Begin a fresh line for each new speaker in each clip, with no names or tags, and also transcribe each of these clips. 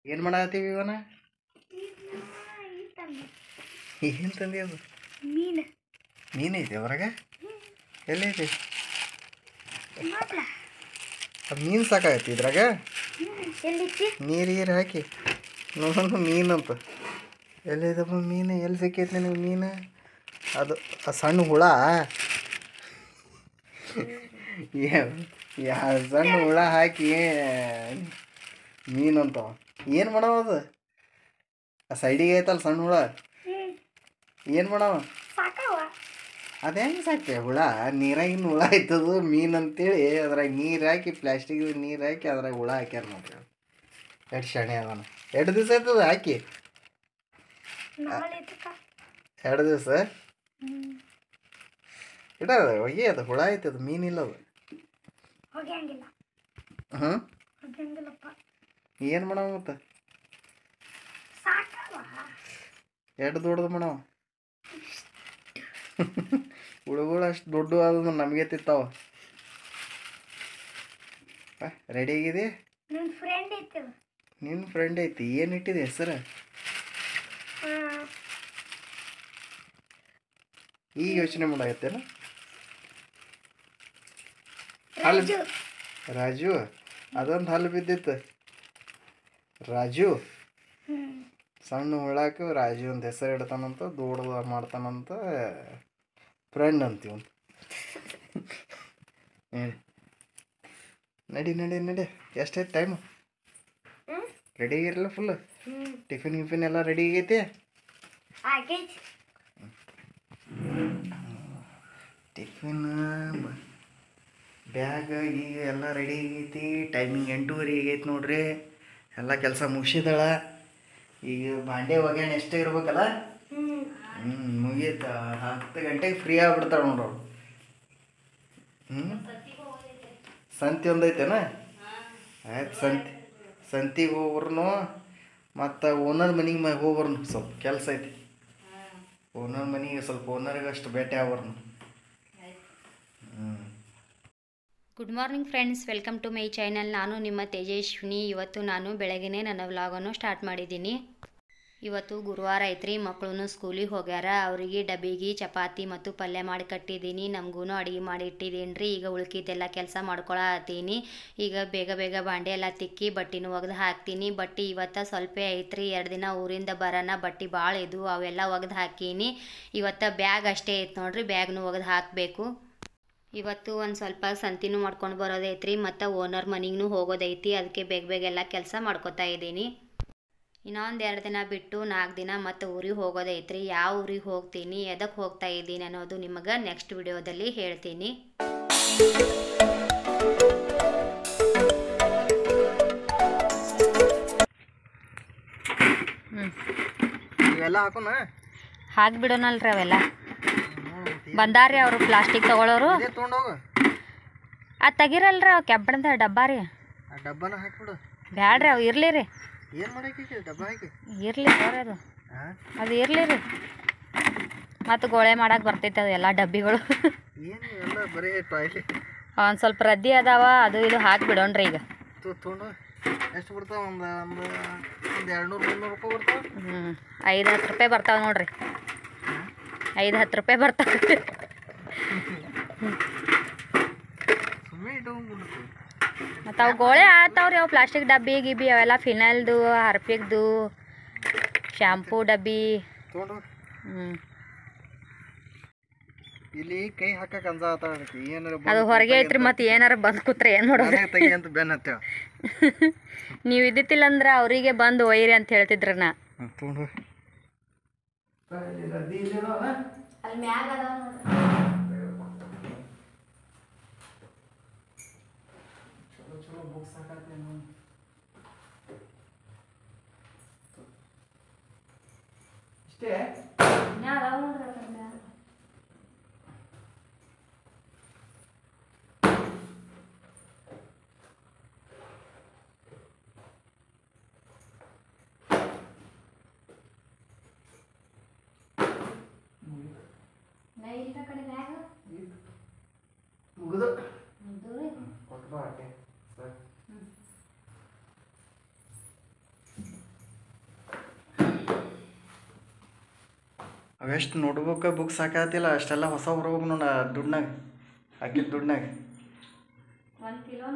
ಏನು ಮಾಡತ್ತೀವಿ ಇವನ ಏನು ತಂದಿ ಅದು
ಮೀನು
ನೀನೈತಿ ಹೊರಗ ಎಲ್ಲೈತಿ ಅದು ಮೀನು ಸಾಕಾಗೈತಿ ಇದ್ರಾಗ
ಎಲ್ಲಿತ್ತಿ
ನೀರು ಗೀರು ಹಾಕಿ ನೋಡೋಣ ಮೀನಂತ ಎಲ್ಲಿದಪ್ಪ ಮೀನು ಎಲ್ಲಿ ಸಿಕ್ಕೈತಿ ನಿನಗೆ ಮೀನು ಅದು ಆ ಸಣ್ಣ ಹುಳ ಯಾ ಸಣ್ಣ ಹುಳ ಹಾಕಿ ಮೀನು ಅಂತಾವ ಏನು ಮಾಡವ ಅದು ಆ ಸೈಡಿಗೆ ಐತಲ್ಲ ಸಣ್ಣ ಹುಳ ಏನು ಮಾಡವ
ಸಾಕವ
ಅದು ಹೆಂಗೆ ಸಾಕ್ತೆ ಹುಳ ನೀರಾಗಿನ ಹುಳ ಆಯ್ತದು ಮೀನು ಅಂತೇಳಿ ಅದ್ರಾಗ ನೀರು ಹಾಕಿ ಪ್ಲಾಸ್ಟಿಕ್ ನೀರು ಹಾಕಿ ಅದ್ರಾಗ ಹುಳ ಹಾಕ್ಯಾರ ನೋಡ್ರಿ ಎರಡು ಶಣೆ ಅದಾನ ಎರಡು ದಿವಸ ಆಯ್ತದ ಹಾಕಿ
ನಾಳೆ ಇದ್ದಕ್ಕ
ಎರಡು ದಿವಸ
ಹ್ಮ್
ಇಡ ಒಯ್ಯಿ ಅದು ಹುಳ ಐತೆ ಅದು ಮೀನಿಲ್ಲ ಅದು
ಹೋಗ್ಯಾಂಗಿಲ್ಲ
ಹ್ಞೂ
ಹೋಗ್ಯಾಂಗಿಲ್ಲಪ್ಪ
ಏನು ಮಾಡವ ಮತ್ತೆ
ಸಾಕವ
ಎರಡು ದೊಡ್ಡದು ಮಾಡವ ಹುಳುಗಳು ಅಷ್ಟು ದೊಡ್ಡ ಆದ ನಮಗೆ ತಿತ್ತಾವ ರೆಡಿ ಆಗಿದೆ
ನನ್ನ ಫ್ರೆಂಡ್ ಇತ್ತು
ನಿನ್ನ ಫ್ರೆಂಡ್ ಐತಿ ಏನು ಇಟ್ಟಿದೆ ಹೆಸರು ಈಗ ಯೋಚನೆ ಮಾಡಾಗತ್ತೇನ
ರಾಜು
ರಾಜು ಅದೊಂದು ಹಲ್ಲು ಬಿದ್ದಿತ್ತು ರಾಜು
ಹ್ಮ್
ಸಣ್ಣ ಹುಳಾಕ ರಾಜು ಅಂತ ಹೆಸರು ಇಡ್ತಾನಂತ ದೊಡ್ಡದ ಮಾಡ್ತಾನಂತ ಫ್ರೆಂಡ್ ಅಂತೀವ್ ನಡಿ ನಡಿ ನಡಿ ಎಷ್ಟೈತೆ ಟೈಮು
ಹ್ಮ್
ರೆಡಿ ಆಗಿರಲ್ಲ ಫುಲ್
ಹ್ಮ್
ಟಿಫಿನ್ ಗಿಫಿನ್ ಎಲ್ಲ ರೆಡಿ ಆಗೈತಿ
ಆಗೈತಿ
ಟಿಫಿನ್ ಬ್ಯಾಗ್ ಈಗ ಎಲ್ಲ ರೆಡಿ ಆಗೈತಿ ಟೈಮಿಂಗ್ ಎಂಟೂವರೆ ಆಗೈತಿ ನೋಡ್ರಿ ಎಲ್ಲ ಕೆಲಸ ಮುಗಿಸಿದಳ ಈಗ ಬಾಂಡೆ ಒಗ್ಯಾಣ ಎಷ್ಟೇ ಇರ್ಬೇಕಲ್ಲ
ಹ್ಮ್
ಹ್ಞೂ ಮುಗೀತ ಹತ್ತು ಗಂಟೆಗೆ ಫ್ರೀ ಆಗ್ಬಿಡ್ತಾಳೆ ನೋಡೋರು ಹ್ಞೂ ಸಂತಿ ಒಂದೈತೇನ ಆಯ್ತು ಸಂತಿ ಸಂತಿಗೆ ಹೋಗ್ಬರ್ನು ಮತ್ತು ಓನರ್ ಮನೆಗೆ ಮ ಹೋಗ್ಬರ್ನು ಸ್ವಲ್ಪ ಕೆಲಸ ಐತಿ ಓನರ್ ಮನೆಗೆ ಸ್ವಲ್ಪ ಓನರ್ಗೆ ಅಷ್ಟು ಭೇಟಿ ಆಗ್ಬರ್ನು ಹ್ಞೂ
good morning friends welcome to my channel ನಾನು ನಿಮ್ಮ ತೇಜಸ್ವಿನಿ ಇವತ್ತು ನಾನು ಬೆಳಗ್ಗೆನೇ ನನ್ನ ವ್ಲಾಗನ್ನು ಸ್ಟಾರ್ಟ್ ಮಾಡಿದ್ದೀನಿ ಇವತ್ತು ಗುರುವಾರ ಐತ್ರಿ ಮಕ್ಕಳು ಸ್ಕೂಲಿಗೆ ಹೋಗ್ಯಾರ ಅವರಿಗೆ ಡಬ್ಬಿಗೆ ಚಪಾತಿ ಮತ್ತು ಪಲ್ಯ ಮಾಡಿ ಕಟ್ಟಿದ್ದೀನಿ ನಮಗೂ ಅಡುಗೆ ಮಾಡಿ ಇಟ್ಟಿದ್ದೀನಿ ರೀ ಈಗ ಉಳ್ಕಿದ್ದೆಲ್ಲ ಕೆಲಸ ಮಾಡ್ಕೊಳತ್ತೀನಿ ಈಗ ಬೇಗ ಬೇಗ ಬಾಂಡೆ ಎಲ್ಲ ತಿಕ್ಕಿ ಬಟ್ಟಿನೂ ಒಗ್ದು ಹಾಕ್ತೀನಿ ಬಟ್ಟೆ ಇವತ್ತು ಸ್ವಲ್ಪ ಐತ್ರಿ ಎರಡು ದಿನ ಊರಿಂದ ಬರೋಣ ಬಟ್ಟೆ ಭಾಳ ಇದ್ವು ಅವೆಲ್ಲ ಒಗ್ದು ಹಾಕೀನಿ ಇವತ್ತು ಬ್ಯಾಗ್ ಅಷ್ಟೇ ಐತೆ ನೋಡ್ರಿ ಬ್ಯಾಗ್ನು ಒಗ್ದು ಹಾಕಬೇಕು ಇವತ್ತು ಒಂದು ಸ್ವಲ್ಪ ಸಂತಿನೂ ಮಾಡ್ಕೊಂಡು ಬರೋದೈತ್ರಿ ಮತ್ತು ಓನರ್ ಮನೆಗೂ ಹೋಗೋದೈತಿ ಅದಕ್ಕೆ ಬೇಗ ಬೇಗ ಎಲ್ಲ ಕೆಲಸ ಮಾಡ್ಕೊತಾ ಇದ್ದೀನಿ ಇನ್ನೊಂದು ಎರಡು ದಿನ ಬಿಟ್ಟು ನಾಲ್ಕು ದಿನ ಮತ್ತು ಊರಿಗೆ ಹೋಗೋದೈತ್ರಿ ಯಾವ ಊರಿಗೆ ಹೋಗ್ತೀನಿ ಎದಕ್ಕೆ ಹೋಗ್ತಾ ಇದ್ದೀನಿ ಅನ್ನೋದು ನಿಮಗೆ ನೆಕ್ಸ್ಟ್ ವಿಡಿಯೋದಲ್ಲಿ ಹೇಳ್ತೀನಿ
ಇವೆಲ್ಲ ಹಾಕೋಣ
ಹಾಕ್ಬಿಡೋನಲ್ರಿ ಅವೆಲ್ಲ ಬಂದಾರ್ರಿ ಅವರು ಪ್ಲಾಸ್ಟಿಕ್ ತಗೊಳ್ಳೋರು
ಇದೇ ತೊಗೊಂಡೋಗು
ಅದು ತೆಗಿರಲ್ರಿ ಅವು ಕೆಬ್ಬಣದ ಡಬ್ಬ ರೀ
ಆ ಡಬ್ಬನ ಹಾಕ್ಬಿಡು
ಬ್ಯಾಡ್ರಿ ಅವು ಇರಲಿ ರೀ
ಏನು ಮಾಡಕ್ಕೆ ಡಬ್ಬ ಹಾಕಿ
ಇರಲಿ ಸರ್ ಅದು
ಹಾಂ
ಅದು ಇರಲಿ ರೀ ಮತ್ತು ಗೋಳೆ ಮಾಡಕ್ಕೆ ಬರ್ತೈತೆ ಅದು ಎಲ್ಲ ಡಬ್ಬಿಗಳು
ಏನು ಎಲ್ಲ ಬರೀ ಟಾಯ್ಲೆಟ್
ಒಂದು ಸ್ವಲ್ಪ ರದ್ದಿ ಅದಾವ ಅದು ಇದು ಹಾಕಿಬಿಡೋಣ್ರಿ ಈಗ
ತೊಗೊಂಡು ಎಷ್ಟು ಬರ್ತಾವ ಒಂದು ಒಂದು ಒಂದು ಎರಡು ನೂರು ಮುನ್ನೂರು ರೂಪಾಯಿ ಬರ್ತಾವ
ಹ್ಞೂ ಐದು ಹತ್ತು ರೂಪಾಯಿ ಬರ್ತಾವೆ ನೋಡ್ರಿ ಐದು ಹತ್ತು ರೂಪಾಯಿ ಬರ್ತಾವೆ
ಸುಮ್ಮನೆ ಇಟ್ಕೊಂಡ್ಬಿಡ್ತು
ಮತ್ತು ಅವು ಗೋಳೆ ಆತಾವ್ರಿ ಅವು ಪ್ಲಾಸ್ಟಿಕ್ ಡಬ್ಬಿ ಗಿಬ್ಬಿ ಅವೆಲ್ಲ ಫಿನಲ್ದು ಹರ್ಪಿಕ್ದು ಶಾಂಪೂ ಡಬ್ಬಿ
ತೊಗೊಂಡು
ಹ್ಞೂ
ಇಲ್ಲಿ ಕೈ ಹಾಕಕ್ಕೆ ಅನ್ಸ ಅದಕ್ಕೆ ಏನಾರ
ಅದು ಹೊರಗೆ ಐತ್ರಿ ಮತ್ತು ಏನಾರ ಬಂದು ಕೂತ್ರೆ ಏನು ಮಾಡೋದು
ತೆಗಿ ಅಂತ ಬೆನ್ ಹತ್ತೇವ
ನೀವು ಇದ್ದಿತ್ತಿಲ್ಲ ಅಂದ್ರೆ ಅವರಿಗೆ ಬಂದು ಒಯ್ಯಿರಿ ಅಂತ ಹೇಳ್ತಿದ್ರ ನಾ
ತೊಗೊಂಡು
ಅಲ್ಲಿ ಮ್ಯಾಗ
ಚಲೋ ಚಲೋ ಬುಕ್ಸ್ ಹಾಕತ್ತೇನು ಇಷ್ಟೇ ಮುಗಿದು ಕೊಟ್ಟು ಬಾ ಆಟೆ ಸರ್ ಅವೆಷ್ಟು ನೋಡ್ಬೇಕು ಬುಕ್ ಸಾಕಾತಿಲ್ಲ ಅಷ್ಟೆಲ್ಲ ಹೊಸ ಬರ್ಬೇಕು ನೋಡ ದುಡ್ನಾಗ ಹಾಕಿದ ದುಡ್ನಾಗ
ಒಂದು ಕಿಲೋ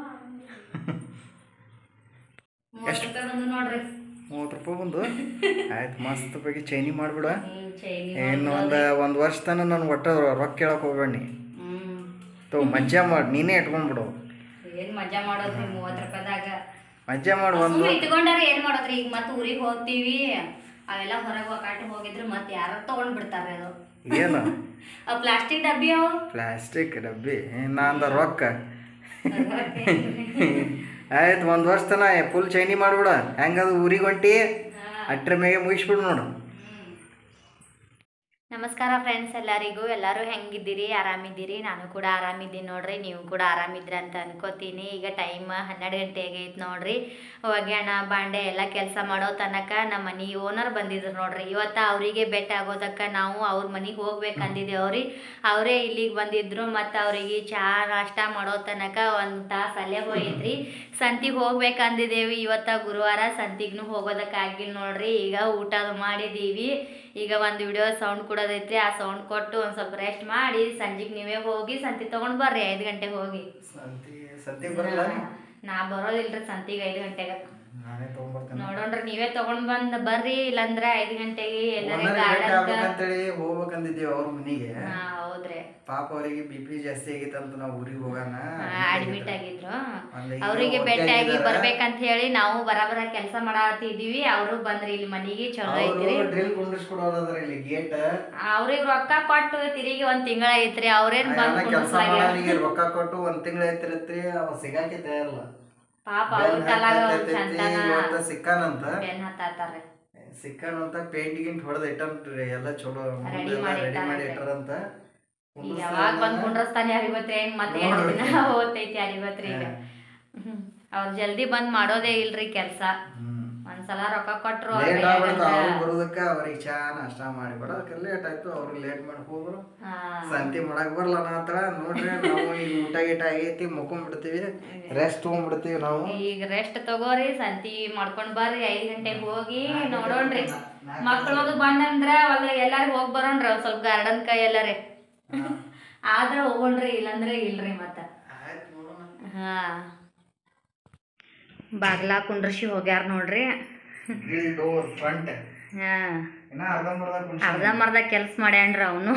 ಮೂವತ್ತು ರೂಪಾಯಿ ಬಂದು ನೋಡ್ರಿ
ಮೂವತ್ತು ರೂಪಾಯಿ ಬಂದು ಆಯ್ತು ಮಸ್ತ್ ಬಗ್ಗೆ ಚೈನಿ ಮಾಡಿಬಿಡ
ಹ್ಮ್, ಚೈನಿ
ಇನ್ನು ಒಂದು ಒಂದು ವರ್ಷ ತನಕ ನಾನು ಒಟ್ಟು ರೊಕ್ಕ ಕೇಳಕ್ಕೆ ಹೋಗ್ಬೇಡಿ
ಹ್ಮ್
ತೋ ಮಜ್ಜಾ ಮಾಡಿ ನೀನೇ ಇಟ್ಕೊಂಡ್ಬಿಡು
ಏನ್ ಮಜಾ ಮಾಡೋದ್ರಿ ಮೂವತ್ತು ರೂಪಾಯಿದಾಗ
ಮಜ್ಜಾ ಮಾಡಿ ಒಂದು
ಸುಮ್ನೆ ಇಟ್ಕೊಂಡಾರ ಏನ್ ಮಾಡೋದ್ರಿ ಈಗ ಮತ್ತೆ ಊರಿಗೆ ಹೋಗ್ತೀವಿ ಅವೆಲ್ಲ ಹೊರಗೆ ಒಕಾಟಿ ಹೋಗಿದ್ರೆ ಮತ್ತೆ ಯಾರು ತಗೊಂಡ್ ಬಿಡ್ತಾರೆ ಅದು
ಏನು
ಅವ್ ಪ್ಲಾಸ್ಟಿಕ್ ಡಬ್ಬಿ ಅವು
ಪ್ಲಾಸ್ಟಿಕ್ ಡಬ್ಬಿ ನಂದ ರೊಕ್ಕ ಆಯ್ತು ಒಂದು ವರ್ಷ ತನ ಫುಲ್ ಚೈನಿ ಮಾಡ್ಬಿಡ ಹೆಂಗದು ಊರಿಗೆ ಹೊಂಟಿ ಅಟ್ರ ಮೇಗೆ ಮುಗಿಸ್ಬಿಡು ನೋಡು
ನಮಸ್ಕಾರ ಫ್ರೆಂಡ್ಸ್ ಎಲ್ಲರಿಗೂ ಎಲ್ಲರೂ ಹೆಂಗಿದ್ದೀರಿ ಆರಾಮಿದ್ದೀರಿ ನಾನು ಕೂಡ ಆರಾಮಿದ್ದೀನಿ ನೋಡ್ರಿ ನೀವು ಕೂಡ ಆರಾಮಿದ್ರಿ ಅಂತ ಅನ್ಕೋತೀನಿ ಈಗ ಟೈಮ್ ಹನ್ನೆರಡು ಗಂಟೆ ಆಗೈತೆ ನೋಡ್ರಿ ಒಗ್ಯಾಣ ಬಾಂಡೆ ಎಲ್ಲ ಕೆಲಸ ಮಾಡೋ ತನಕ ನಮ್ಮ ಮನೆ ಓನರ್ ಬಂದಿದ್ರು ನೋಡ್ರಿ ಇವತ್ತು ಅವರಿಗೆ ಭೇಟಿ ಆಗೋದಕ್ಕೆ ನಾವು ಅವ್ರ ಮನೆಗೆ ಹೋಗ್ಬೇಕಂದಿದ್ದೇವ್ರಿ ಅವರೇ ಇಲ್ಲಿಗೆ ಬಂದಿದ್ರು ಮತ್ತು ಅವರಿಗೆ ಚಹಾ ನಾಷ್ಟ ಮಾಡೋ ತನಕ ಒಂದು ತಾಸು ಅಲ್ಲೇ ಹೋಗಿದ್ರಿ ಸಂತಿಗೆ ಹೋಗ್ಬೇಕಂದಿದ್ದೇವಿ ಇವತ್ತು ಗುರುವಾರ ಸಂತಿಗೂ ಹೋಗೋದಕ್ಕಾಗಿಲ್ಲ ನೋಡ್ರಿ ಈಗ ಊಟ ಮಾಡಿದ್ದೀವಿ ಈಗ ಒಂದು ವಿಡಿಯೋ ಸೌಂಡ್ ಕೊಡೋದೈತ್ರಿ ಆ ಸೌಂಡ್ ಕೊಟ್ಟು ಒಂದು ಸ್ವಲ್ಪ ರೆಸ್ಟ್ ಮಾಡಿ ಸಂಜೆಗೆ ನೀವೇ ಹೋಗಿ ಸಂತಿ ತೊಗೊಂಡು ಬರ್ರಿ ಐದು ಗಂಟೆಗೆ ಹೋಗಿ
ಸಂತಿ ಸಂತಿ ಬರಲ್ಲ
ನಾ ಬರೋದಿಲ್ರಿ ಸಂತಿಗೆ ಐದು ಗಂಟೆಗೆ
ನಾನೇ ತೊಗೊಂಬರ್ತೇನೆ
ನೋಡೋಣ್ರಿ ನೀವೇ ತೊಗೊಂಡ್ ಬಂದ್ ಬರ್ರಿ ಇಲ್ಲಂದ್ರ ಐದು ಗಂಟೆಗೆ ಎಲ್ಲರ
ಓನರ್ ಭೇಟಿ
ಗಾರ್ಡನ್
ಆಗ್ಬೇಕಂತೇಳಿ ಹೋಗ್ಬೇಕಂದಿದ್ದೀವಿ ಅವ್ರ ಮನೆಗೆ
ಹಾ ಹೌದ್ರಿ
ಪಾಪ ಅವರಿಗೆ ಬಿ ಪಿ ಜಾಸ್ತಿ ಆಗಿತ್ತಂತ ನಾವು ಊರಿಗೆ ಹೋಗೋಣ
ಅಡ್ಮಿಟ್ ಆಗಿದ್ರು
ಒಂದ್ ಈಗ
ಅವರಿಗೆ
okay
ಭೇಟಿಯಾಗಿ
ಆಗಿದಾರ.
ಬರ್ಬೇಕಂತ ಹೇಳಿ ನಾವು ಬರಾಬರ ಕೆಲಸ ಮಾಡತ್ತಿದೀವಿ ಅವರು ಬಂದ್ರಿ ಇಲ್ಲಿ ಮನೆಗೆ ಚಲೋ ಐತ್ರಿ
ಅವರು ಡ್ರಿಲ್ ಕುಂಡಿಸ್ಕೊಡೋದ್ರ ಇಲ್ಲಿ ಗೇಟ್
ಅವ್ರಿಗೆ ರೊಕ್ಕ ಕೊಟ್ಟು ತಿರುಗಿ ಒಂದ್ ತಿಂಗಳ ಐತ್ರಿ ಅವ್ರೇನ್ ಬಂದ್
ಕೆಲಸ
ಕುಂಡ್ರಸ್ಲಾಗ್ಯಾರ.
ಮಾಡೋರಿಗೆ ರೊಕ್ಕ ಕೊಟ್ಟು ಒಂದ್ ತಿಂಗಳ ಐತಿರತ್ರಿ ಅವ ಸಿಗಾಕೆ ತಯಾರಿಲ್ಲ
ಪಾಪ
ಬೆನ್
ಅವ್ರ ತಲಾಗ
ಹತ್ತೈತಿ,
ಚಂತನ
ಇವತ್ತ ಸಿಕ್ಕಾನಂತ
ಬೆನ್ ಹತ್ತಾತಾರ್ರಿ
ಸಿಕ್ಕಾನಂತ ಪೇಂಟ್ ಗಿಂಟ್ ಹೊಡೆದ ಇಟ್ಟನ್ರಿ ಎಲ್ಲ ಚಲೋ
Ready ಮಾಡಿ
ರೆಡಿ ಮಾಡಿ
ಇಟ್ಟಾರಂತೆ.
ಇಟ್ಟಾರಂತ
ಈಗ ಯಾವಾಗ ಬಂದ್ ಕುಂಡ್ರಸ್ತಾನೆ ಯಾರಿಗ್ ಗೊತ್ತ್ರಿ ಹೆಂಗ್ ಮತ್ತೆ ಎರಡು ದಿನ ಓದ್ತೈತಿ ಯಾರಿಗ್ ಗೊತ್ತ್ರಿ ಈಗ ಹ್ಮ್. ಅವ್ರ್ ಜಲ್ದಿ ಬಂದ್ ಮಾಡೋದೇ ಇಲ್ರಿ ಕೆಲ್ಸ ಒಂದ್ಸಲ ರೊಕ್ಕ ಕೊಟ್ರು ಅವ್ರ್
ಲೇಟ್ ಆಗ್ಬಿಡ್ತ
ಕೈಯಾಗ
ಅವ್ರು ಬರೋದಕ್ಕ ಅವ್ರಿಗೆ ಚಾ ನಾಷ್ಟ ಮಾಡಿ ಬಿಡೋದಕ್ಕೆ ಲೇಟ್ ಆಯ್ತು ಅವ್ರಿಗೆ ಲೇಟ್ ಮಾಡಿ ಹೋದ್ರು
ಹಾ.
ಸಂತಿ ಮಾಡಕ್ ಬರಲ್ಲ ನಾತ್ರ ನೋಡ್ರಿ ನಾವು ಈಗ ಊಟ ಗೀಟ ಆಗೈತಿ ಮುಕ್ಕೊಂಡ್ಬಿಡ್ತೀವಿ ರೆಸ್ಟ್ ತೊಗೊಂಡ್ಬಿಡ್ತೀವಿ ನಾವು
ಈಗ ರೆಸ್ಟ್ ತಗೋರಿ ಸಂತಿ ಮಾಡ್ಕೊಂಡ್ ಬರ್ರಿ ಐದ್ ಗಂಟೆಗೆ ಹೋಗಿ ನೋಡೋಣ್ರಿ ಮಕ್ಳದು ಬಂದಂದ್ರ ಅವಾಗ ಎಲ್ಲಾರು ಹೋಗ್ ಬರೋಣ್ರಿ ಒಂದ್ ಸ್ವಲ್ಪ ಗಾರ್ಡನ್ ಕೈ ಎಲ್ಲಾರಿ ಆದ್ರ ಹೋಗೋಣ್ರಿ ಇಲ್ಲಂದ್ರೆ ಇಲ್ರಿ ಮತ್ತ
ಆಯ್ತು ನೋಡೋಣ
ಹಾ ಬಾಗ್ಲಾ ಕುಂಡ್ರಸಿ ಹೋಗ್ಯಾರ ನೋಡ್ರಿ
ಗ್ರಿಲ್ ಡೋರ್ ಫ್ರಂಟ್
ಹಾ
ಇನ್ನ ಅರ್ಧಂಬರ್ಧ ಕುಣ್ಸಿ
ಅರ್ಧಂಬರ್ಧ ಕೆಲ್ಸ ಮಾಡ್ಯಾನ್ರಿ ಅವನು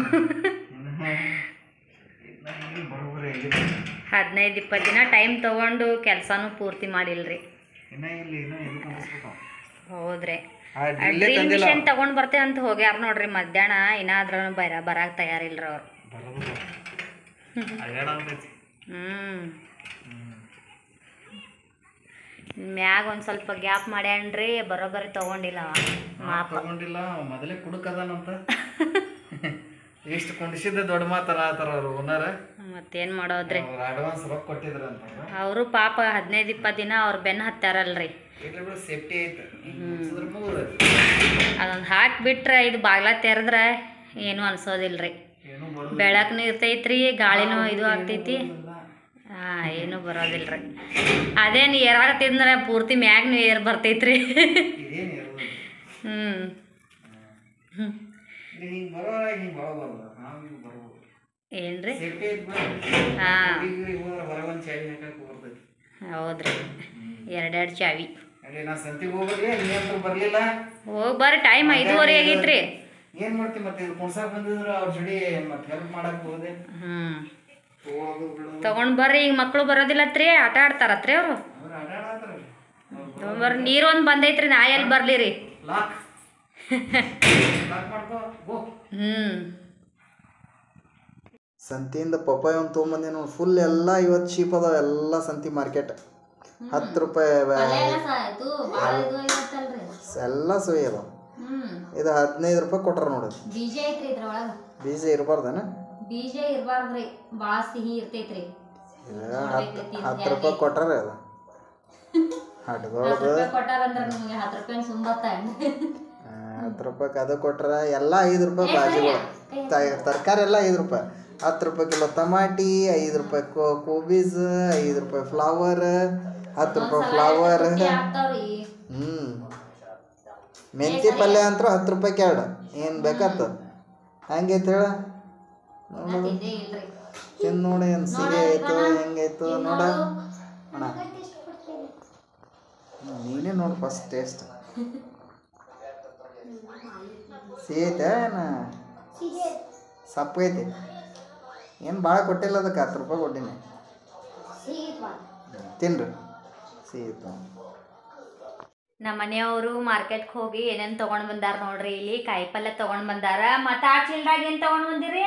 ಬರೋಬ್ಬರಿ
ಹದಿನೈದು ಇಪ್ಪತ್ತು ದಿನ ಟೈಮ್ ತಗೊಂಡು ಕೆಲಸನೂ ಪೂರ್ತಿ ಮಾಡಿಲ್ರಿ
ಇನ್ನ ಇಲ್ಲಿ ಇನ್ನ ಇದು ಕುಣಿಸ್ಬೇಕು
ಹೌದ್ರಿ
ಆ ಡ್ರಿಲ್ಲೇ
ಡ್ರಿಲ್
ತಂದಿಲ್ಲ
ಮಿಷನ್ ತಗೊಂಡ್ ಬರ್ತೇವೆ ಅಂತ ಹೋಗ್ಯಾರ ನೋಡ್ರಿ ಮಧ್ಯಾಹ್ನ ಇನ್ನಾದ್ರೂ ಬರ ಬರಾಕ್ ತಯಾರಿಲ್ರಿ ಅವ್ರು
ಬರೋದಿಲ್ಲ ಅಡ್ಯಾಡಂತೈತಿ
ಹ್ಮ್ ಮ್ಯಾಗ ಒಂದ್ ಸ್ವಲ್ಪ ಗ್ಯಾಪ್ ಮಾಡ್ಯಾನ್ರಿ ಬರೋಬ್ಬರಿ ತಗೊಂಡಿಲ್ಲ ಅವ. ಮಾಪ
ತಗೊಂಡಿಲ್ಲ ಅವ ಮೊದಲೇ ಕುಡುಕದಾನಂತ ಇಷ್ಟು ಕುಣಿಸಿದ್ದ ದೊಡ್ಡ ಮಾತಲ್ಲ ಆತರ ಅವ್ರು ಓನರ್
ಮತ್ತೇನ್ ಮಾಡೋದ್ರಿ
ಅವ್ರು ಅಡ್ವಾನ್ಸ್ ರೊಕ್ಕ ಕೊಟ್ಟಿದ್ರಂತ ಅವ್ರು.
ಅವರು ಪಾಪ ಹದಿನೈದು ಇಪ್ಪತ್ತು ದಿನ ಅವ್ರ ಬೆನ್ನ ಹತ್ತಾರಲ್ರಿ
ಇರ್ಲಿ ಬಿಡು ಸೇಫ್ಟಿ ಐತೆ ಮುಗ್ಸಿದ್ರ ಮುಗ್ದು
ಅದೊಂದು ಹಾಕ್ಬಿಟ್ರೆ ಇದು ಬಾಗ್ಲ ತೆರೆದ್ರ ಏನು ಅನ್ಸೋದಿಲ್ರಿ
ಏನು ಬರೋದು
ಬೆಳಕ್ನು ಇರ್ತೈತ್ರಿ ಗಾಳಿನೂ ಇದು ಆಗ್ತೈತಿ ಹಾ ಏನು ಬರೋದಿಲ್ರಿ ಅದೇನು ಏರಾಗತ್ತಿದ್ರ ಪೂರ್ತಿ ಮ್ಯಾಗ್ನು ಏರ್ ಬರ್ತೈತ್ರಿ
ಇದೇನು ಇರೋದು
ಹ್ಮ್ ಹ್ಮ್.
ಇಲ್ಲಿ ಹಿಂಗೆ ಬರೋ ಹಿಂಗೆ ಬರೋಬಾರ್ದು ನಾವು ಹಿಂಗೆ ಬರ್ಬೋದು
ಏನ್ರಿ
ಸೇಫ್ಟಿ ಐತೆ ಬಿಡು
ಹಾ
ಈಗ ಹೋದ್ರೆ ಹೊರಗೆ ಒಂದು ಚಾವಿ ಹಾಕಕ್ಕೆ ಬರ್ತೈತಿ
ಹೌದ್ರಿ ಎರಡೆರಡು ಚಾವಿ
ಅಲ್ಲಿ ನಾ ಸಂತಿಗೆ ಹೋಗ್ಬರ್ಲಿ ನೀವಂತೂ ಬರಲಿಲ್ಲ
ಹೋಗಿ ಬರ್ರಿ ಟೈಮ್ ಐದುವರೆ ಆಗೈತ್ರಿ
ಏನು ಮಾಡ್ತೀವಿ ಮತ್ತೆ ಇದು ಕುಣ್ಸಕ್ಕೆ ಬಂದಿದ್ರು ಅವ್ರ ಜೋಡಿ ಮತ್ತೆ ಹೆಲ್ಪ್ ಮಾಡಕ್ಕೆ ಹೋದೆ
ಹ್ಮ್
ಹೋಗೋದು ಬಿಡೋದು
ತಗೊಂಡ್ ಬರ್ರಿ ಈಗ ಮಕ್ಳು ಬರೋದಿಲ್ಲತ್ರಿ ಆಟ ಆಡ್ತಾರತ್ರಿ ಅವರು
ಅವ್ರು ಅಡ್ಡಾಡತ್ತಾರಲ್ಲ
ತಗೊಂಬರ್ರಿ ನೀರು ಒಂದು ಬಂದೈತ್ರಿ ನಾ ಎಲ್ಲಿ ಬರ್ಲಿ ರೀ
ಲಾಕ್ ಲಾಕ್ ಮಾಡ್ಕೋ ಗೋ
ಹ್ಮ್
ಸಂತಿಯಿಂದ ಪಪ್ಪಾಯ ಒಂದು ತೊಗೊಂಬಂದೇನು ಫುಲ್ ಎಲ್ಲ ಇವತ್ತು ಚೀಪ್ ಅದಾವ ಎಲ್ಲ ಸಂತಿ ಮಾರ್ಕೆಟ್ ಹತ್ತು ರೂಪಾಯಿ ಎಲ್ಲ ಸುಯಿ ಅದಾವ ಇದು ಹದಿನೈದು ರೂಪಾಯಿ ಕೊಟ್ರ ನೋಡಿ
ಬೀಜ ಐತ್ರಿ ಇದ್ರೊಳಗ
ಬೀಜ ಇರಬಾರ್ದೇನ
ಬೀಜ ಇರಬಾರ್ದ್ರಿ ಭಾಳ ಸಿಹಿ ಇರ್ತೈತ್ರಿ
ಹತ್ತು ಹತ್ತು ರೂಪಾಯಿ ಕೊಟ್ಟಾರ ಅದು ಹಟ್ದೊಳದು
ಕೊಟ್ಟಾರಂದ್ರ ನಿಮ್ಗೆ ಹತ್ತು ರೂಪಾಯಿ ಸುಂಬತ್ತ
ಹತ್ತು ರೂಪಾಯಿಗೆ ಅದು ಕೊಟ್ರ ಎಲ್ಲ ಐದು ರೂಪಾಯಿ ಬಾಜಿಗಳು ತರಕಾರಿ ಎಲ್ಲ ಐದು ರೂಪಾಯಿ ಹತ್ತು ರೂಪಾಯಿ ಕಿಲೋ ಟಮಾಟಿ ಐದು ರೂಪಾಯಿ ಕೋ ಕೋಬೀಸ್ ಐದು ರೂಪಾಯಿ ಫ್ಲವರ್ ಹತ್ತು ರೂಪಾಯಿ ಫ್ಲವರ್
ಆಗ್ತಾವ್ರಿ
ಹ್ಞೂ ಮೆಂತಿ ಪಲ್ಯ ಅಂತೂ ಹತ್ತು ರೂಪಾಯಿಗೆ ಎರಡು ಏನು ಬೇಕತ್ತ ಹಂಗೈತೆ ಹೇಳ ನೋಡು
ತಿಂದೇ ಇಲ್ರಿ
ತಿಂದು ನೋಡಿ ಏನು ಸಿಹಿ ಆಯ್ತು ಹೆಂಗಾಯ್ತು ನೋಡ ಅಣ್ಣ ಹ್ಮ್, ನೀನೇ ನೋಡು ಫಸ್ಟ್ ಟೇಸ್ಟ್ ಸಿಹಿ ಐತೆ ಏನು ಸಪ್ಪು ಐತಿ ಏನು ಭಾಳ ಕೊಟ್ಟಿಲ್ಲ ಅದಕ್ಕೆ ಹತ್ತು ರೂಪಾಯಿ ಕೊಟ್ಟಿನಿ ತಿನ್ರಿ ಸಿಹಿ ಐತು
ನಮ್ಮ ಮನೆಯವರು ಮಾರ್ಕೆಟ್ಗೆ ಹೋಗಿ ಏನೇನು ತೊಗೊಂಡು ಬಂದಾರ ನೋಡ್ರಿ ಇಲ್ಲಿ ಕಾಯಿಪಲ್ಯ ತೊಗೊಂಡು ಬಂದಾರ ಮತ್ತು ಆ ಚಿಲ್ಡ್ರಾಗ ಏನು ತೊಗೊಂಡು ಬಂದಿರಿ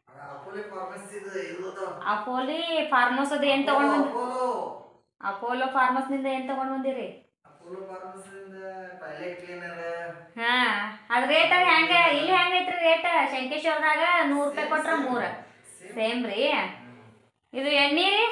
ಅಪೋಲಿ ಫಾರ್ಮಸ್ ಅದು ಏನು ತೊಗೊಂಡು ಬಂದ ಅಪೋಲೋ ಫಾರ್ಮಸ್ನಿಂದ ಏನು ತೊಗೊಂಡು ಬಂದಿರಿ ಹಾ ಅದ್ ರೇಟ್ ಹೆಂಗ ಇಲ್ಲಿ ಹೆಂಗೈತ್ರಿ ರೇಟ್ ಶಂಕೇಶ್ವರದಾಗ ನೂರು ರೂಪಾಯಿ ಕೊಟ್ರ ಮೂರ ಸೇಮ್ ರೀ ಇದು ಎಣ್ಣೆ ರೀ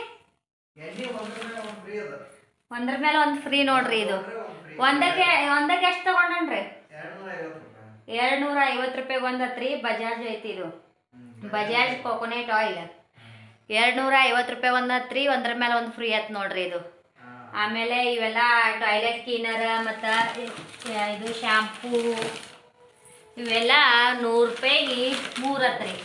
ಒಂದ್ರ ಮೇಲೆ ಒಂದು ಫ್ರೀ ನೋಡ್ರಿ ಇದು ಒಂದಕ್ಕೆ ಒಂದಕ್ಕೆ ಎಷ್ಟು ತಗೊಂಡನ್ರಿ ಎರಡು ನೂರ ಐವತ್ತು ರೂಪಾಯಿಗೆ ಒಂದು ಹತ್ರಿ ಬಜಾಜ್ ಐತಿ ಇದು ಬಜಾಜ್ ಕೊಕೊನೆಟ್ ಆಯಿಲ್ ಎರಡು ನೂರ ಐವತ್ತು ರೂಪಾಯಿ ಒಂದು ಹತ್ರಿ ಒಂದ್ರ ಮೇಲೆ ಒಂದು ಫ್ರೀ ಆಯ್ತು ನೋಡ್ರಿ ಇದು ಆಮೇಲೆ ಇವೆಲ್ಲ ಟಾಯ್ಲೆಟ್ ಕ್ಲೀನರ್ ಮತ್ತು ಇದು ಶ್ಯಾಂಪೂ ಇವೆಲ್ಲ ನೂರು ರೂಪಾಯಿಗೆ ಮೂರು ಹತ್ರಿ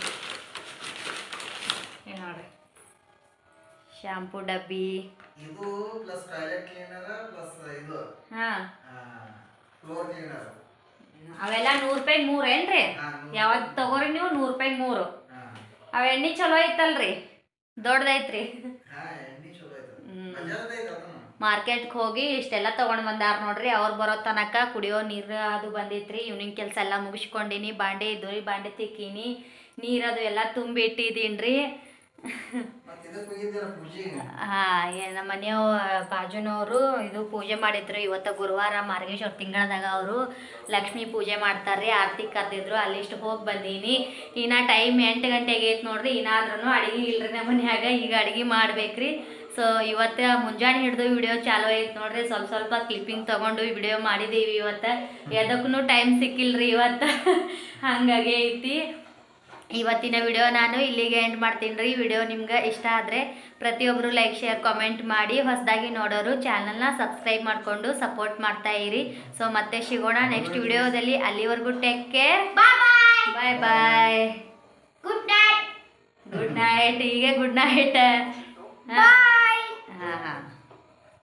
ಇಲ್ಲಿ ನೋಡ್ರಿ ಶ್ಯಾಂಪೂ ಡಬ್ಬಿ
ಇದು ಪ್ಲಸ್ ಟಾಯ್ಲೆಟ್ ಕ್ಲೀನರ್ ಪ್ಲಸ್ ಇದು
ಹಾಂ
ಫ್ಲೋರ್ ಕ್ಲೀನರ್
ಅವೆಲ್ಲ ನೂರು ರೂಪಾಯಿಗೆ ಮೂರು ಏನ್ರಿ ಯಾವಾಗ ತಗೋರಿ ನೀವು ನೂರು ರೂಪಾಯಿಗೆ ಮೂರು ಅವ ಎಣ್ಣೆ ಚಲೋ ಐತಲ್ರಿ ದೊಡ್ಡದೈತ್ರಿ
ಹಾ ಎಣ್ಣೆ ಚಲೋ ಐತೆ
ಹ್ಮ್.
ಬಜಾರ್ದ ಐತೆ ಅದನ್ನು
ಮಾರ್ಕೆಟ್ಗೆ ಹೋಗಿ ಇಷ್ಟೆಲ್ಲ ತೊಗೊಂಡು ಬಂದಾರ ನೋಡ್ರಿ ಅವ್ರು ಬರೋ ತನಕ ಕುಡಿಯೋ ನೀರು ಅದು ಬಂದಿತ್ರಿ ಈವ್ನಿಂಗ್ ಕೆಲಸ ಎಲ್ಲ ಮುಗಿಸ್ಕೊಂಡಿನಿ ಬಾಂಡೆ ಇದ್ದು ಬಾಂಡೆ ತಿಕ್ಕೀನಿ ನೀರದು ಎಲ್ಲ ತುಂಬಿ ಇಟ್ಟಿದ್ದೀನಿ ರೀ
ಮತ್ತೆ ಇದಕ್ಕೆ ಹೋಗಿದ್ದೀರ ಪೂಜೆಗೆ
ಹಾಂ ನಮ್ಮ ಮನೆಯವ ಬಾಜುನವರು ಇದು ಪೂಜೆ ಮಾಡಿದ್ರು ಇವತ್ತು ಗುರುವಾರ ಮಾರ್ಗೇಶ್ವರ ತಿಂಗಳದಾಗ ಅವರು ಲಕ್ಷ್ಮೀ ಪೂಜೆ ಮಾಡ್ತಾರೆ ಆರತಿ ಕರೆದಿದ್ರು ಅಲ್ಲಿಷ್ಟು ಹೋಗಿ ಬಂದೀನಿ ಇನ್ನು ಟೈಮ್ ಎಂಟು ಗಂಟೆಗೆ ಐತೆ ನೋಡ್ರಿ ಇನ್ನಾದ್ರೂ ಅಡುಗೆ ಇಲ್ರಿ ನಮ್ಮ ಮನ್ಯಾಗ ಈಗ ಅಡುಗೆ ಮಾಡ್ಬೇಕ್ರಿ ಸೊ ಇವತ್ತು ಮುಂಜಾನೆ ಹಿಡಿದು ವಿಡಿಯೋ ಚಾಲೂ ಐತೆ ನೋಡ್ರಿ ಸ್ವಲ್ಪ ಸ್ವಲ್ಪ ಕ್ಲಿಪ್ಪಿಂಗ್ ತೊಗೊಂಡು ವಿಡಿಯೋ ಮಾಡಿದ್ದೀವಿ ಇವತ್ತು ಎದಕ್ಕೂ ಟೈಮ್ ಸಿಕ್ಕಿಲ್ರಿ ಇವತ್ತು ಹಾಗಾಗಿ ಐತಿ ಇವತ್ತಿನ ವಿಡಿಯೋ ನಾನು ಇಲ್ಲಿಗೆ ಎಂಡ್ ಮಾಡ್ತೀನಿ ರೀ ವಿಡಿಯೋ ನಿಮ್ಗೆ ಇಷ್ಟ ಆದರೆ ಪ್ರತಿಯೊಬ್ಬರು ಲೈಕ್ ಶೇರ್ ಕಾಮೆಂಟ್ ಮಾಡಿ ಹೊಸದಾಗಿ ನೋಡೋರು ಚಾನಲ್ನ ಸಬ್ಸ್ಕ್ರೈಬ್ ಮಾಡಿಕೊಂಡು ಸಪೋರ್ಟ್ ಮಾಡ್ತಾ ಇರಿ ಸೊ ಮತ್ತೆ ಸಿಗೋಣ ನೆಕ್ಸ್ಟ್ ವಿಡಿಯೋದಲ್ಲಿ ಅಲ್ಲಿವರೆಗೂ take care bye bye
good night
good night ಹೀಗೆ ಗುಡ್ ನೈಟ್ ಹಾಂ